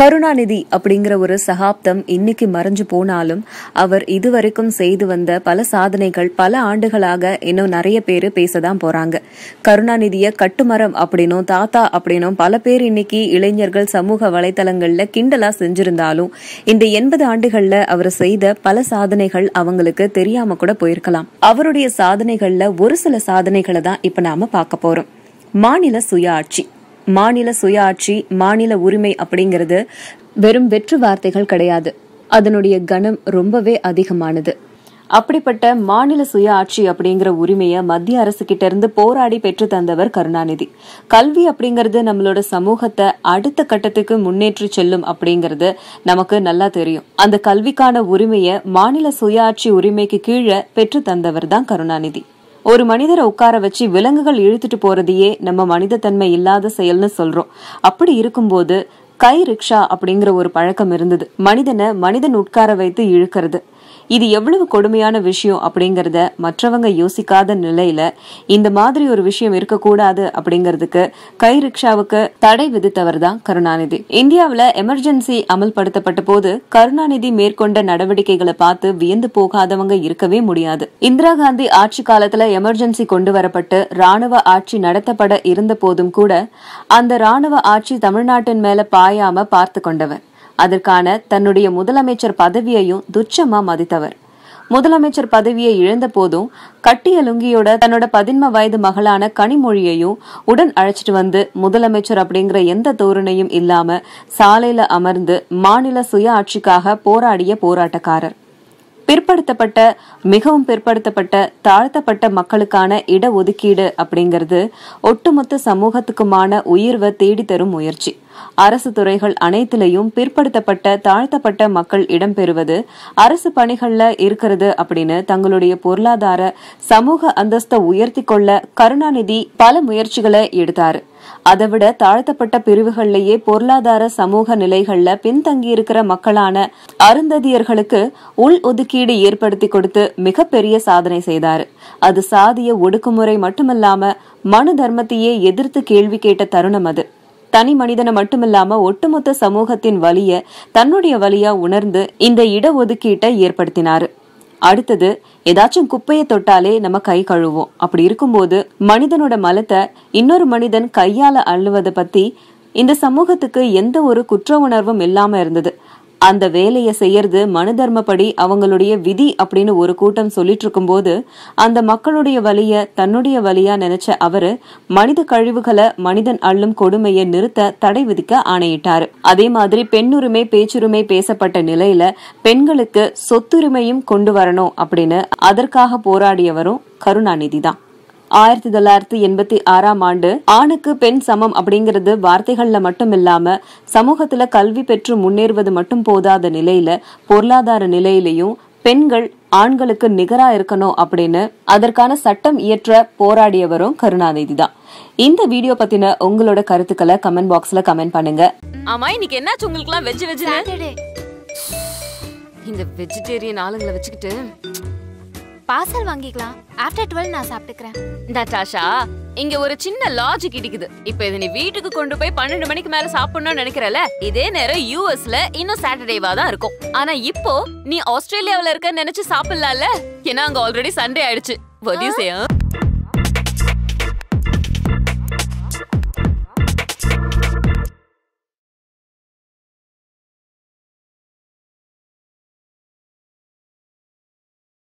கருணாநிதி அப்படிங்கிற ஒரு சகாப்தம் இன்னைக்கு மறைஞ்சு போனாலும் அவர் இதுவரைக்கும் செய்து வந்த பல சாதனைகள் பல ஆண்டுகளாக இன்னும் நிறைய பேர் பேசதான் போறாங்க கருணாநிதிய கட்டுமரம் அப்படின்னும் தாத்தா அப்படின்னும் பல பேர் இன்னைக்கு இளைஞர்கள் சமூக வலைதளங்கள்ல கிண்டலா செஞ்சிருந்தாலும் இந்த எண்பது ஆண்டுகள்ல அவர் செய்த பல சாதனைகள் அவங்களுக்கு தெரியாம கூட போயிருக்கலாம் அவருடைய சாதனைகள்ல ஒரு சில சாதனைகளை தான் இப்ப நாம பார்க்க போறோம் மாநில சுயாட்சி மாநில சுயாட்சி மாநில உரிமை அப்படிங்கிறது வெறும் வெற்று வார்த்தைகள் கிடையாது அதனுடைய கணம் ரொம்பவே அதிகமானது அப்படிப்பட்ட மாநில சுயாட்சி அப்படிங்கிற உரிமையை மத்திய அரசு கிட்ட இருந்து போராடி பெற்று தந்தவர் கருணாநிதி கல்வி அப்படிங்கிறது நம்மளோட சமூகத்தை அடுத்த கட்டத்துக்கு முன்னேற்றி செல்லும் அப்படிங்கிறது நமக்கு நல்லா தெரியும் அந்த கல்விக்கான உரிமையை மாநில சுயாட்சி உரிமைக்கு கீழே பெற்று தந்தவர் தான் கருணாநிதி ஒரு மனிதரை உட்கார வச்சு விலங்குகள் இழுத்துட்டு போறதையே நம்ம மனித தன்மை இல்லாத செயல்னு சொல்றோம் அப்படி இருக்கும்போது கை ரிக்ஷா அப்படிங்கிற ஒரு பழக்கம் இருந்தது மனிதனை மனிதன் உட்கார வைத்து இழுக்கிறது இது எவ்வளவு கொடுமையான விஷயம் அப்படிங்கறத மற்றவங்க யோசிக்காத நிலையில இந்த மாதிரி ஒரு விஷயம் இருக்கக்கூடாது அப்படிங்கிறதுக்கு கை ரிக்ஷாவுக்கு தடை விதித்தவர் தான் கருணாநிதி இந்தியாவுல எமர்ஜென்சி அமல்படுத்தப்பட்ட போது கருணாநிதி மேற்கொண்ட நடவடிக்கைகளை பார்த்து வியந்து போகாதவங்க இருக்கவே முடியாது இந்திரா காந்தி ஆட்சி காலத்துல எமர்ஜென்சி கொண்டு வரப்பட்டு ராணுவ ஆட்சி நடத்தப்பட இருந்த போதும் கூட அந்த ராணுவ ஆட்சி தமிழ்நாட்டின் மேல பாயாம பார்த்து கொண்டவர் அதற்கான தன்னுடைய முதலமைச்சர் பதவியையும் துச்சமா மதித்தவர் முதலமைச்சர் பதவியை இழந்த போதும் கட்டிய லுங்கியோட தன்னோட பதின்ம வயது மகளான கனிமொழியையும் உடன் அழைச்சிட்டு வந்து முதலமைச்சர் அப்படிங்கிற எந்த தோரணையும் இல்லாம சாலையில அமர்ந்து மாநில சுய ஆட்சிக்காக போராடிய போராட்டக்காரர் பிற்படுத்தப்பட்ட மிகவும் பிற்படுத்தப்பட்ட தாழ்த்தப்பட்ட மக்களுக்கான இடஒதுக்கீடு அப்படிங்கிறது ஒட்டுமொத்த சமூகத்துக்குமான உயர்வை தேடி தரும் முயற்சி அரசு துறைகள் அனைத்திலையும் பிற்படுத்தப்பட்ட தாழ்த்தப்பட்ட மக்கள் இடம்பெறுவது அரசு பணிகள்ல இருக்கிறது அப்படின்னு தங்களுடைய பொருளாதார சமூக அந்தஸ்தை உயர்த்தி கொள்ள கருணாநிதி பல முயற்சிகளை எடுத்தாரு அதை விட தாழ்த்தப்பட்ட பிரிவுகள்லயே பொருளாதார சமூக நிலைகள்ல பின்தங்கி இருக்கிற மக்களான அருந்ததியர்களுக்கு உள் ஒதுக்கீடு ஏற்படுத்தி கொடுத்து மிகப்பெரிய சாதனை செய்தாரு அது சாதிய ஒடுக்குமுறை மட்டுமல்லாம மனு தர்மத்தையே எதிர்த்து கேள்வி கேட்ட தருணம் அது தனி மனிதனை மட்டுமில்லாம ஒட்டுமொத்த சமூகத்தின் வலிய தன்னுடைய வலியா உணர்ந்து இந்த இடஒதுக்கீட்டை ஏற்படுத்தினாரு அடுத்தது ஏதாச்சும் குப்பையை தொட்டாலே நம்ம கை கழுவோம் அப்படி இருக்கும்போது மனிதனோட மலத்தை இன்னொரு மனிதன் கையால அள்ளுவதை பத்தி இந்த சமூகத்துக்கு எந்த ஒரு குற்ற உணர்வும் இல்லாம இருந்தது அந்த வேலையை செய்யறது மனு தர்மப்படி அவங்களுடைய விதி அப்படின்னு ஒரு கூட்டம் சொல்லிட்டு இருக்கும்போது அந்த மக்களுடைய வலிய தன்னுடைய வலியா நினைச்ச அவரு மனித கழிவுகளை மனிதன் அள்ளும் கொடுமையை நிறுத்த தடை விதிக்க ஆணையிட்டாரு அதே மாதிரி பெண்ணுரிமை பேச்சுரிமை பேசப்பட்ட நிலையில பெண்களுக்கு சொத்துரிமையும் கொண்டு வரணும் அப்படின்னு அதற்காக போராடியவரும் கருணாநிதி தான் ஆயிரத்தி தொள்ளாயிரத்தி எண்பத்தி ஆறாம் ஆண்டு ஆணுக்கு பெண் சமம் அப்படிங்கிறது வார்த்தைகள்ல மட்டும் இல்லாம சமூகத்துல கல்வி பெற்று முன்னேறுவது மட்டும் போதாத நிலையில பொருளாதார நிலையிலையும் பெண்கள் ஆண்களுக்கு நிகரா இருக்கணும் அப்படின்னு அதற்கான சட்டம் இயற்ற போராடியவரும் கருணாநிதி தான் இந்த வீடியோ பத்தின உங்களோட கருத்துக்களை கமெண்ட் பாக்ஸ்ல கமெண்ட் பண்ணுங்க ஆமா இன்னைக்கு என்னாச்சு உங்களுக்கு எல்லாம் வெஜ் வெஜ் சாட்டர்டே இந்த வெஜிடேரியன் ஆளுங்களை வச்சுக்கிட்டு பார்சல் வாங்கிக்கலாம் ஆஃப்டர் டுவெல் நான் சாப்பிட்டுக்கிறேன் நட்டாஷா இங்க ஒரு சின்ன லாஜிக் இடிக்குது இப்ப இதை நீ வீட்டுக்கு கொண்டு போய் பன்னெண்டு மணிக்கு மேல சாப்பிடணும்னு நினைக்கிறல இதே நேரம் யூஎஸ்ல இன்னும் சாட்டர்டேவா தான் இருக்கும் ஆனா இப்போ நீ ஆஸ்திரேலியாவுல இருக்க நினைச்சு சாப்பிடலாம்ல ஏன்னா அங்க ஆல்ரெடி சண்டே ஆயிடுச்சு what do you say, huh?